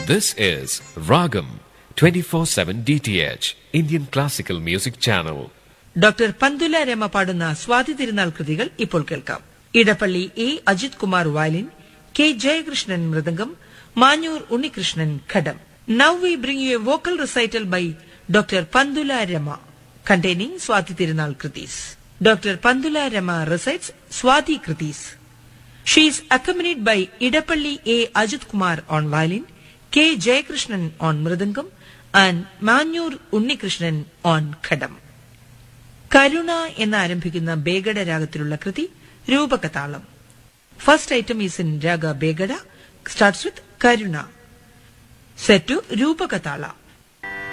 This is Ragam 24/7 DTH Indian Classical Music Channel. Doctor Pantula Rama പാടുന്ന സ്വാതി തിരുനാൾ കൃതികൾ ഇപ്പോൾ കേൾക്കാം Edappally A Ajith Kumar violin K Jayakrishnan mridangam Manjoor Unnikrishnan ghatam now we bring you a vocal recital by doctor Pantula Rama containing Swathi Thirunal krithis doctor Pantula Rama recites Swathi krithis She is accompanied by Idapalli A. Ajit Kumar on violin, K. Jayakrishnan on mridangam, and Manyur Unnikrishnan on khadam. കരുണ എന്ന് ആരംഭിക്കുന്ന ബേഗഡ രാഗത്തിലുള്ള കൃതി രൂപകതാളം first item is in raga Begada starts with Karuna set to രൂപകതാള